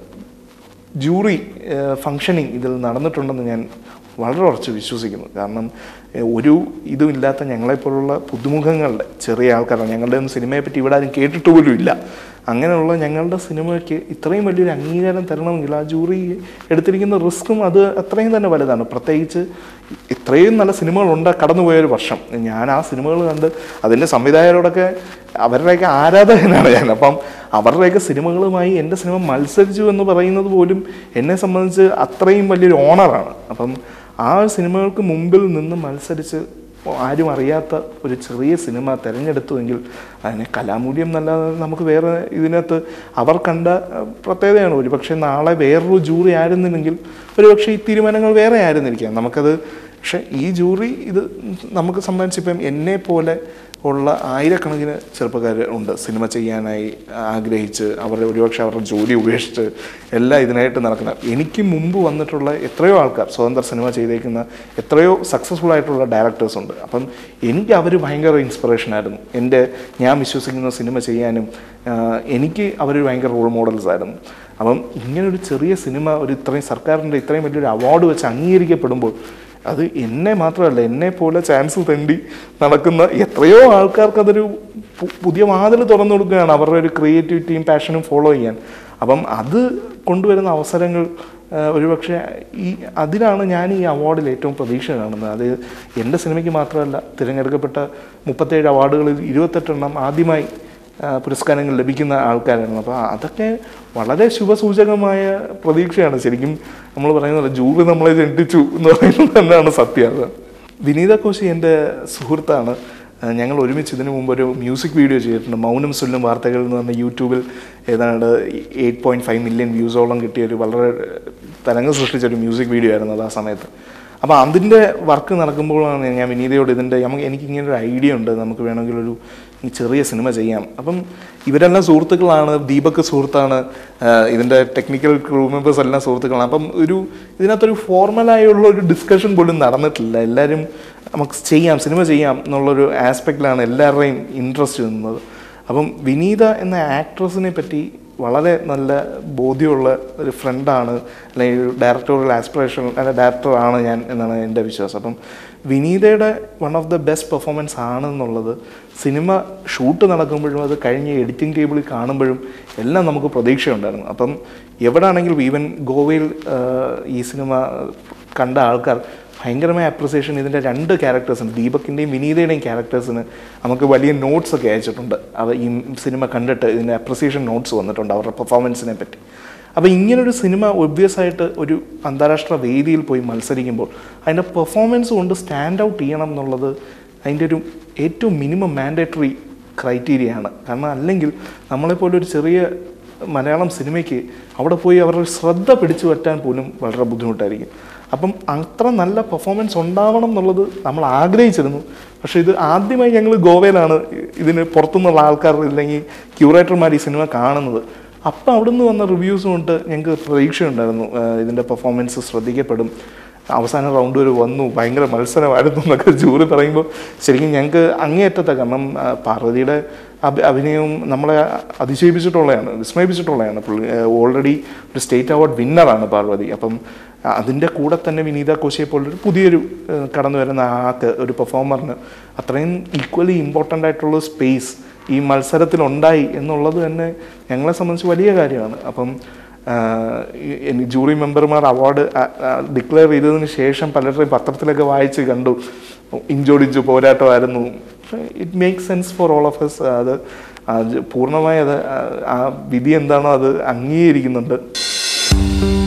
S1: ജൂറി ഫങ്ഷനിങ് ഇതിൽ നടന്നിട്ടുണ്ടെന്ന് ഞാൻ വളരെ ഉറച്ച് വിശ്വസിക്കുന്നു കാരണം ഏഹ്, ഒരു ഇതും ഇല്ലാത്ത ഞങ്ങളെപ്പോലുള്ള പുതുമുഖങ്ങളുടെ ചെറിയ ആൾക്കാരാണ് ഞങ്ങളുടെ ഒന്നും സിനിമയെ പറ്റി ഇവിടെ ആരും കേട്ടിട്ട് പോലും ഇല്ല അങ്ങനെയുള്ള ഞങ്ങളുടെ സിനിമയ്ക്ക് ഇത്രയും വലിയൊരു അംഗീകാരം തരണമെങ്കിൽ ആ ജൂറി എടുത്തിരിക്കുന്ന റിസ്ക്കും അത് അത്രയും തന്നെ വലുതാണ് പ്രത്യേകിച്ച് ഇത്രയും നല്ല സിനിമകളുണ്ട് കടന്നുപോയൊരു വർഷം ഞാൻ ആ സിനിമകൾ കണ്ട് അതിൻ്റെ സംവിധായകരോടൊക്കെ അവരുടെയൊക്കെ ആരാധകനാണ് ഞാൻ അപ്പം അവരുടെയൊക്കെ സിനിമകളുമായി എൻ്റെ സിനിമ മത്സരിച്ചു എന്ന് പറയുന്നത് പോലും എന്നെ സംബന്ധിച്ച് അത്രയും വലിയൊരു ഓണറാണ് അപ്പം ആ സിനിമകൾക്ക് മുമ്പിൽ നിന്ന് മത്സരിച്ച് ആരും അറിയാത്ത ഒരു ചെറിയ സിനിമ തിരഞ്ഞെടുത്തുവെങ്കിൽ അതിന് കലാമൂല്യം എന്നല്ലാതെ നമുക്ക് വേറെ ഇതിനകത്ത് അവർ കണ്ട അഹ്, പ്രത്യേകതയാണ് ഒരുപക്ഷെ നാളെ വേറൊരു ജൂറി ആയിരുന്നില്ലെങ്കിൽ ഒരുപക്ഷെ ഈ തീരുമാനങ്ങൾ വേറെ ആയിരുന്നിരിക്കാം നമുക്കത് പക്ഷെ ഈ ജൂറി ഇത് നമുക്ക് സംബന്ധിച്ച് ഇപ്പം എന്നെ പോലെ ഉള്ള ആയിരക്കണക്കിന് ചെറുപ്പക്കാർ ഉണ്ട് സിനിമ ചെയ്യാനായി ആഗ്രഹിച്ച് അവരുടെ ഒരുപക്ഷെ അവരുടെ ജോലി ഉപേക്ഷിച്ച് എല്ലാം ഇതിനായിട്ട് നടക്കുന്ന എനിക്ക് മുമ്പ് വന്നിട്ടുള്ള എത്രയോ ആൾക്കാർ സ്വതന്ത്ര സിനിമ ചെയ്തേക്കുന്ന എത്രയോ സക്സസ്ഫുൾ ആയിട്ടുള്ള ഡയറക്ടേഴ്സ് ഉണ്ട് അപ്പം എനിക്ക് അവർ ഭയങ്കര ഇൻസ്പിറേഷൻ ആയിരുന്നു എൻ്റെ ഞാൻ വിശ്വസിക്കുന്ന സിനിമ ചെയ്യാനും ആഹ്, എനിക്ക് അവർ ഭയങ്കര റോൾ മോഡൽസ് ആയിരുന്നു അപ്പം ഇങ്ങനൊരു ചെറിയ സിനിമ ഒരു ഇത്രയും സർക്കാരിൻ്റെ ഇത്രയും വലിയൊരു അവാർഡ് വെച്ച് അംഗീകരിക്കപ്പെടുമ്പോൾ അത് എന്നെ മാത്രമല്ല എന്നെ പോലെ ചാൻസ് തെണ്ടി നടക്കുന്ന എത്രയോ ആൾക്കാർക്ക് അതൊരു പു- പുതിയ വാതിൽ തുറന്നു കൊടുക്കുകയാണ് അവരുടെ ഒരു ക്രിയേറ്റിവിറ്റിയും പാഷനും ഫോളോ ചെയ്യാൻ അപ്പം അത് കൊണ്ടുവരുന്ന അവസരങ്ങൾ ആ, ഒരുപക്ഷെ ഈ അതിലാണ് ഞാൻ ഈ അവാർഡിൽ ഏറ്റവും പ്രതീക്ഷ കാണുന്നത് അത് എൻ്റെ സിനിമയ്ക്ക് മാത്രമല്ല തിരഞ്ഞെടുക്കപ്പെട്ട മുപ്പത്തേഴ് അവാർഡുകളിൽ ഇരുപത്തെട്ടെണ്ണം ആദ്യമായി ആ, പുരസ്കാരങ്ങൾ ലഭിക്കുന്ന ആൾക്കാരാണ് അപ്പോൾ അതൊക്കെ വളരെ ശുഭസൂചകമായ പ്രതീക്ഷയാണ് ശരിക്കും നമ്മൾ പറയുന്നത് ജൂറി നമ്മളെ ജനിച്ചു എന്ന് പറയുന്നത് തന്നെയാണ് സത്യം അത് വിനീത കോശി എൻ്റെ സുഹൃത്താണ് ആ, ഞങ്ങൾ ഒരുമിച്ച് ഇതിനു മുമ്പ് ഒരു മ്യൂസിക് വീഡിയോ ചെയ്തിട്ടുണ്ട് മൗനം ചൊല്ലും വാർത്തകൾ എന്ന് പറഞ്ഞ യൂട്യൂബിൽ ഏതാണ്ട് എയ്റ്റ് പോയിൻറ്റ് ഫൈവ് മില്യൺ വ്യൂസോളം കിട്ടിയ ഒരു വളരെ തരംഗം സൃഷ്ടിച്ച ഒരു മ്യൂസിക് വീഡിയോ ആയിരുന്നു അത് ആ സമയത്ത് അപ്പോൾ അതിൻ്റെ വർക്ക് നടക്കുമ്പോഴാണ് ഞാൻ വിനീതയോട് ഇതിൻ്റെ നമുക്ക് എനിക്ക് ഇങ്ങനെ ഒരു ഐഡിയ ഉണ്ട് നമുക്ക് വേണമെങ്കിൽ ഒരു ഈ ചെറിയ സിനിമ ചെയ്യാം അപ്പം ഇവരെല്ലാം സുഹൃത്തുക്കളാണ് ദീപക് സുഹൃത്താണ് ആഹ് ഇതിൻ്റെ ടെക്നിക്കൽ ക്രൂ മെമ്പേഴ്സ് എല്ലാം സുഹൃത്തുക്കളാണ് അപ്പം ഒരു ഇതിനകത്തൊരു ഫോർമലായുള്ള ഒരു ഡിസ്കഷൻ പോലും നടന്നിട്ടില്ല എല്ലാവരും നമുക്ക് ചെയ്യാം സിനിമ ചെയ്യാം എന്നുള്ളൊരു ആസ്പെക്റ്റിലാണ് എല്ലാവരുടെയും ഇൻട്രസ്റ്റ് നിന്നത് അപ്പം വിനീത എന്ന ആക്ട്രസിനെ പറ്റി വളരെ നല്ല ബോധ്യമുള്ള ഒരു ഫ്രണ്ടാണ് അല്ലെങ്കിൽ ഒരു ഡയറക്ടോറിയൽ ആസ്പിറേഷൻ അല്ല ഡയറക്ടറാണ് ഞാൻ എന്നാണ് എൻ്റെ വിശ്വാസം അപ്പം വിനീതയുടെ one of the best performance ആണെന്നുള്ളത് സിനിമ ഷൂട്ട് നടക്കുമ്പോഴും അത് കഴിഞ്ഞ് എഡിറ്റിംഗ് ടേബിളിൽ കാണുമ്പോഴും എല്ലാം നമുക്ക് പ്രതീക്ഷയുണ്ടായിരുന്നു അപ്പം എവിടാണെങ്കിലും ഈവൻ ഗോവയിൽ ആ, ഈ സിനിമ കണ്ട ആൾക്കാർ ഭയങ്കരമായ അപ്രിസിയേഷൻ ഇതിൻ്റെ രണ്ട് ക്യാരക്ടേഴ്സിന് ദീപകിൻ്റെയും വിനീതയുടെയും ക്യാരക്ടേഴ്സിന് നമുക്ക് വലിയ നോട്ട്സ് ഒക്കെ അയച്ചിട്ടുണ്ട് അവ ഈ സിനിമ കണ്ടിട്ട് ഇതിൻ്റെ അപ്രിസിയേഷൻ നോട്ട്സ് വന്നിട്ടുണ്ട് അവരുടെ പെർഫോമൻസിനെ പറ്റി അപ്പോൾ ഇങ്ങനൊരു സിനിമ ഒബ്വിയസ് ആയിട്ട് ഒരു അന്താരാഷ്ട്ര വേദിയിൽ പോയി മത്സരിക്കുമ്പോൾ അതിൻ്റെ പെർഫോമൻസ് കൊണ്ട് സ്റ്റാൻഡ് ഔട്ട് ചെയ്യണം എന്നുള്ളത് അതിൻ്റെ ഒരു ഏറ്റവും മിനിമം മാൻഡേറ്ററി ക്രൈറ്റീരിയ ആണ് കാരണം അല്ലെങ്കിൽ നമ്മളെപ്പോലെ ഒരു ചെറിയ മലയാളം സിനിമയ്ക്ക് അവിടെ പോയി അവരുടെ ശ്രദ്ധ പിടിച്ചു പറ്റാൻ പോലും വളരെ ബുദ്ധിമുട്ടായിരിക്കും അപ്പം അത്ര നല്ല പെർഫോമൻസ് ഉണ്ടാവണം എന്നുള്ളത് നമ്മൾ ആഗ്രഹിച്ചിരുന്നു പക്ഷേ ഇത് ആദ്യമായി ഞങ്ങൾ ഗോവയിലാണ് ഇതിന് പുറത്തുനിന്നുള്ള ആൾക്കാർ അല്ലെങ്കിൽ ക്യൂറേറ്റർമാർ ഈ സിനിമ കാണുന്നത് അപ്പം അവിടുന്ന് വന്ന റിവ്യൂസ് കൊണ്ട് ഞങ്ങൾക്ക് പ്രതീക്ഷയുണ്ടായിരുന്നു ആഹ് ഇതിൻ്റെ പെർഫോമൻസ് ശ്രദ്ധിക്കപ്പെടും അവസാന റൗണ്ട് വരെ വന്നു ഭയങ്കര മത്സരമായിരുന്നു എന്നൊക്കെ ജൂറി പറയുമ്പോൾ ശരിക്കും ഞങ്ങൾക്ക് അങ്ങേയറ്റത്തെ കാരണം ആ, പാർവതിയുടെ അഭി അഭിനയവും നമ്മളെ അതിശയിപ്പിച്ചിട്ടുള്ളതാണ് വിസ്മയിപ്പിച്ചിട്ടുള്ളതാണ് പുള്ളി ഓൾറെഡി ഒരു സ്റ്റേറ്റ് അവാർഡ് വിന്നറാണ് പാർവതി അപ്പം ആ, അതിൻ്റെ കൂടെ തന്നെ വിനീത കോശിയെ പോലൊരു പുതിയൊരു ആ, കടന്നു വരുന്ന ആൾക്ക് ഒരു പെർഫോമറിന് അത്രയും ഈക്വലി ഇമ്പോർട്ടൻ്റ് ആയിട്ടുള്ള സ്പേസ് ഈ മത്സരത്തിലുണ്ടായി എന്നുള്ളത് തന്നെ ഞങ്ങളെ സംബന്ധിച്ച് വലിയ കാര്യമാണ് അപ്പം ജൂറി മെമ്പർമാർ അവാർഡ് ഡിക്ലെയർ ചെയ്തതിന് ശേഷം പലരുടെയും പത്രത്തിലൊക്കെ വായിച്ച് കണ്ടു ഇഞ്ചോടിഞ്ചു പോരാട്ടമായിരുന്നു it make sense for all of us അത് അത് പൂർണ്ണമായി അത് ആ- ആ വിധി എന്താണോ അത് അംഗീകരിക്കുന്നുണ്ട്